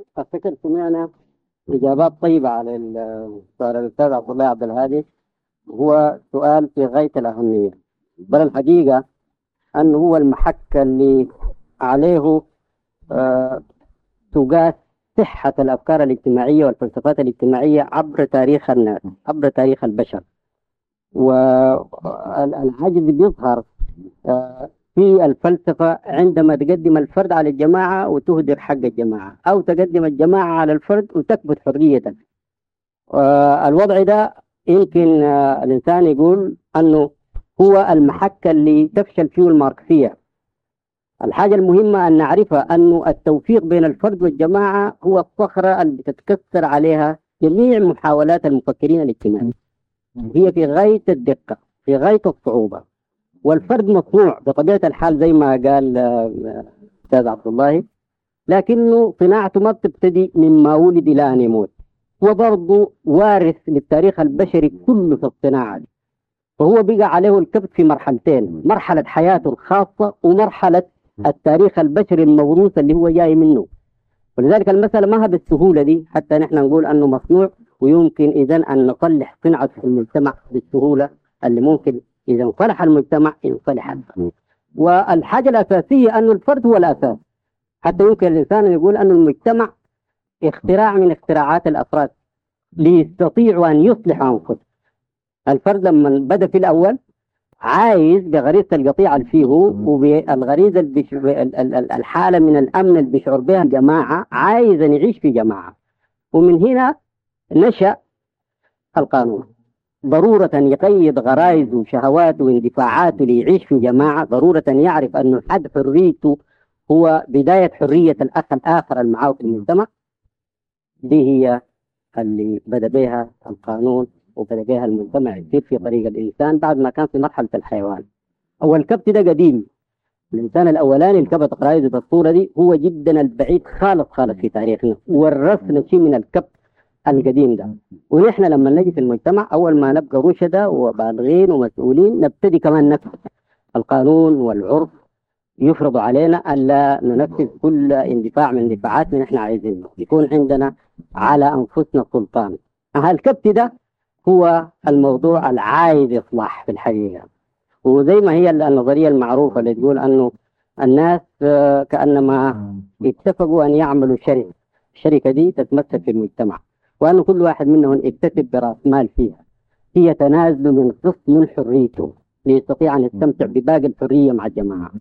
أفتكر سمعنا إجابات طيبة على السؤال الأستاذ عبد الله عبد الهادي هو سؤال في غاية الأهمية بل الحقيقة أنه هو المحك اللي عليه آه تقاس صحة الأفكار الاجتماعية والفلسفات الاجتماعية عبر تاريخ الناس عبر تاريخ البشر والعجز بيظهر آه في الفلسفة عندما تقدم الفرد على الجماعة وتهدر حق الجماعة أو تقدم الجماعة على الفرد وتكبت حريته آه الوضع ده يمكن آه الإنسان يقول أنه هو المحك اللي تفشل فيه الماركسية الحاجة المهمة أن نعرفها أنه التوفيق بين الفرد والجماعة هو الصخرة اللي بتتكسر عليها جميع محاولات المفكرين الاجتماعيين هي في غاية الدقة في غاية الصعوبة والفرد مصنوع بطبيعة الحال زي ما قال أستاذ عبد الله لكنه صناعته ما بتبتدي مما ولد إلى أن يموت هو برضه وارث للتاريخ البشري كله في الصناعة دي فهو بقى عليه الكبت في مرحلتين مرحلة حياته الخاصة ومرحلة التاريخ البشري الموروث اللي هو جاي منه ولذلك المسألة ما هي بالسهولة دي حتى نحن نقول أنه مصنوع ويمكن إذا أن نصلح صنعة في المجتمع بالسهولة اللي ممكن إذا انصلح المجتمع ينصلح الفرد والحاجة الأساسية أن الفرد هو الأساس حتى يمكن الإنسان أن يقول أن المجتمع اختراع من اختراعات الأفراد ليستطيعوا أن يصلحوا أنفسهم الفرد لما بدأ في الأول عايز بغريزة القطيعة اللي فيه وبالغريزة الحالة من الأمن اللي بيشعر بها الجماعة عايز أن يعيش في جماعة ومن هنا نشأ القانون ضرورة يقيد غرائزه وشهواته واندفاعاته ليعيش في جماعة ضرورة يعرف أن حد حريته هو بداية حرية الأخ الآخر المعاه في المجتمع دي هي اللي بدأ بها القانون وبدأ بها المجتمع يسير في طريق الإنسان بعد ما كان في مرحلة الحيوان أول الكبت ده قديم الإنسان الأولاني اللي كبت غرائزه بالصورة دي هو جدا البعيد خالص خالص في تاريخنا ورثنا شيء من الكبت القديم ده ونحن لما نجي في المجتمع أول ما نبقى رشدة وبالغين ومسؤولين نبتدي كمان نفذ القانون والعرف يفرض علينا ألا ننفذ كل اندفاع من اندفاعاتنا نحن عايزينه يكون عندنا على أنفسنا سلطان الكبت ده هو الموضوع العايز إصلاح في الحقيقة وزي ما هي النظرية المعروفة اللي تقول أنه الناس كأنما اتفقوا أن يعملوا شركة الشركة دي تتمثل في المجتمع وأن كل واحد منهم يكتسب برأس مال فيها هي تنازل من قسط من حريته ليستطيع أن يستمتع بباقي الحرية مع الجماعة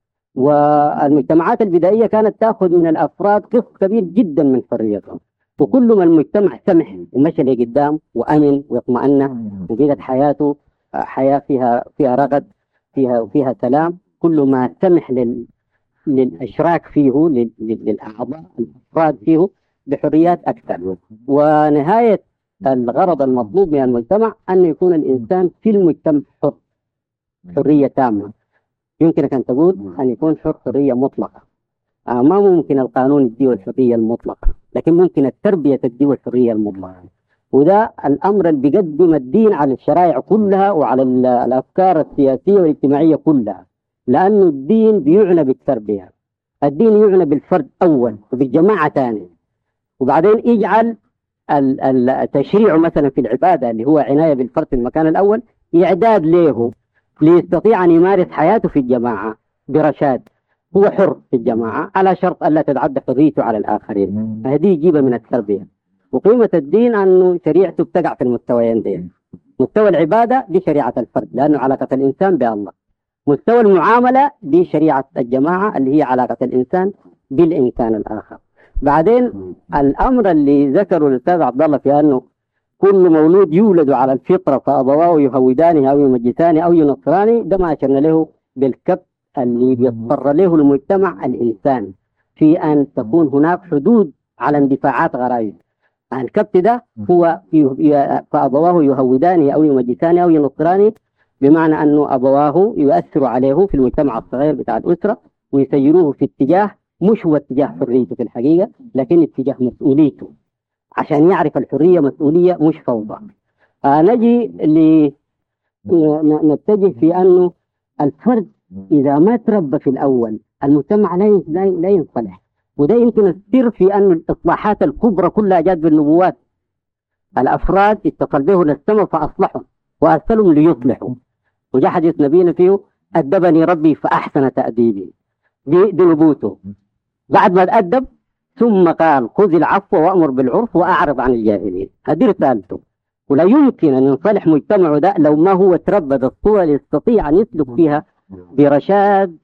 والمجتمعات البدائية كانت تأخذ من الأفراد قسط كبير جدا من حريتهم وكل ما المجتمع سمح ومشى لقدام وأمن واطمأن وبقت حياته حياة فيها فيها رغد فيها فيها سلام كل ما سمح لل للإشراك فيه للأعضاء الأفراد فيه بحريات أكثر ونهاية الغرض المطلوب من المجتمع أن يكون الإنسان في المجتمع حر حرية تامة يمكنك أن تقول أن يكون حر حرية مطلقة آه ما ممكن القانون يديه الحرية المطلقة لكن ممكن التربية تديه الحرية المطلقة وده الأمر اللي بيقدم الدين على الشرائع كلها وعلى الأفكار السياسية والاجتماعية كلها لأنه الدين بيعنى بالتربية الدين يعنى بالفرد أول وبالجماعة ثاني وبعدين يجعل التشريع مثلا في العبادة اللي هو عناية بالفرد في المكان الأول إعداد له ليستطيع أن يمارس حياته في الجماعة برشاد هو حر في الجماعة على شرط ألا تتعدى حريته على الآخرين هذه يجيبها من التربية وقيمة الدين أنه شريعته بتقع في المستويين دي مستوى العبادة دي شريعة الفرد لأنه علاقة الإنسان بالله مستوى المعاملة دي شريعة الجماعة اللي هي علاقة الإنسان بالإنسان الآخر بعدين الأمر اللي ذكره الأستاذ عبد الله في أنه كل مولود يولد على الفطرة فأبواه يهودانه أو يمجسانه أو ينصرانه ده ما أشرنا له بالكبت اللي بيضطر له المجتمع الإنسان في أن تكون هناك حدود على اندفاعات غرائز الكبت ده هو فأبواه يهودانه أو يمجسانه أو ينصرانه بمعنى أنه أبواه يؤثر عليه في المجتمع الصغير بتاع الأسرة ويسيروه في اتجاه مش هو اتجاه حريته في الحقيقة لكن اتجاه مسؤوليته عشان يعرف الحرية مسؤولية مش فوضى آه نجي نتجه في أنه الفرد إذا ما تربى في الأول المجتمع لا لا ينصلح وده يمكن السر في أن الإصلاحات الكبرى كلها جات بالنبوات الأفراد اتصل بهم السماء فأصلحهم وأرسلهم ليصلحوا وجاء حديث نبينا فيه أدبني ربي فأحسن تأديبي دي, دي نبوته بعد ما تأدب ثم قال خذ العفو وأمر بالعرف وأعرض عن الجاهلين هذه رسالته ولا يمكن أن ينصلح مجتمع ده لو ما هو تربى الصورة اللي يستطيع أن يسلك فيها برشاد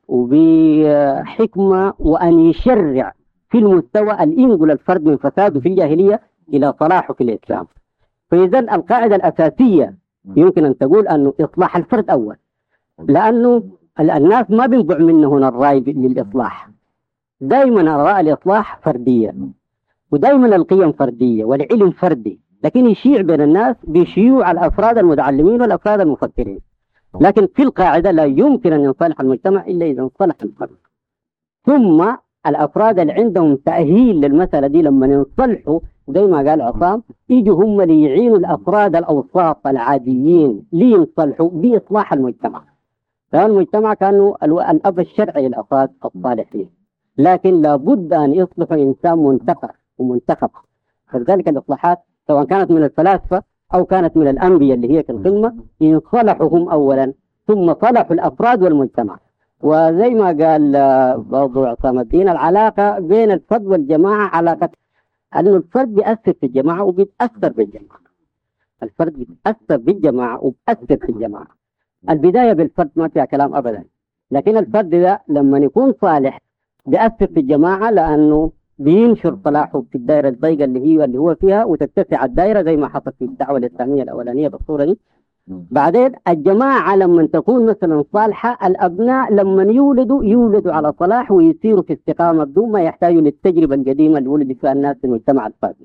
وبحكمة وأن يشرع في المستوى اللي ينقل الفرد من فساده في الجاهلية إلى صلاحه في الإسلام فإذا القاعدة الأساسية يمكن أن تقول أنه إصلاح الفرد أول لأنه الناس ما بينبع منه هنا الرأي للإصلاح دائما أراء الإصلاح فردية ودائما القيم فردية والعلم فردي لكن يشيع بين الناس بشيوع الأفراد المتعلمين والأفراد المفكرين لكن في القاعدة لا يمكن أن ينصلح المجتمع إلا إذا انصلح الفرد ثم الأفراد اللي عندهم تأهيل للمسألة دي لما ينصلحوا زي ما قال عصام يجوا هم اللي يعينوا الأفراد الأوساط العاديين لينصلحوا بإصلاح المجتمع فالمجتمع المجتمع كانوا الأب الشرعي للأفراد الصالحين لكن لابد أن يصلحوا إنسان منتقى ومنتخب فلذلك الإصلاحات سواء كانت من الفلاسفة أو كانت من الأنبياء اللي هي في القمة ينصلحوا هم أولا ثم صلحوا الأفراد والمجتمع وزي ما قال برضو عصام الدين العلاقة بين الفرد والجماعة علاقة أنه الفرد بيأثر في الجماعة وبيتأثر بالجماعة الفرد بيتأثر بالجماعة وبيأثر في الجماعة البداية بالفرد ما فيها كلام أبدا لكن الفرد ده لما يكون صالح بيأثر في الجماعة لأنه بينشر صلاحه في الدائرة الضيقة اللي هي اللي هو فيها وتتسع الدائرة زي ما حصل في الدعوة الإسلامية الأولانية بالصورة دي بعدين الجماعة لما تكون مثلا صالحة الأبناء لما يولدوا يولدوا على صلاح ويصيروا في استقامة بدون ما يحتاجوا للتجربة القديمة اللي ولد فيها الناس في المجتمع الفاسد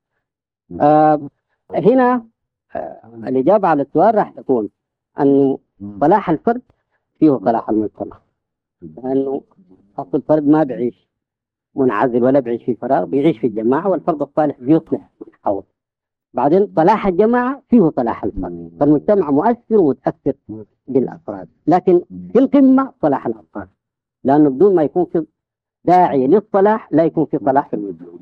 آه هنا آه الإجابة على السؤال راح تكون أنه صلاح الفرد فيه صلاح المجتمع لأنه أصل الفرد ما بيعيش منعزل ولا بيعيش في فراغ بيعيش في الجماعة والفرد الصالح بيصلح حول بعدين صلاح الجماعة فيه صلاح الفرد فالمجتمع مؤثر ومتأثر بالأفراد لكن في القمة صلاح الأفراد لأنه بدون ما يكون في داعي للصلاح لا يكون في صلاح في المجتمع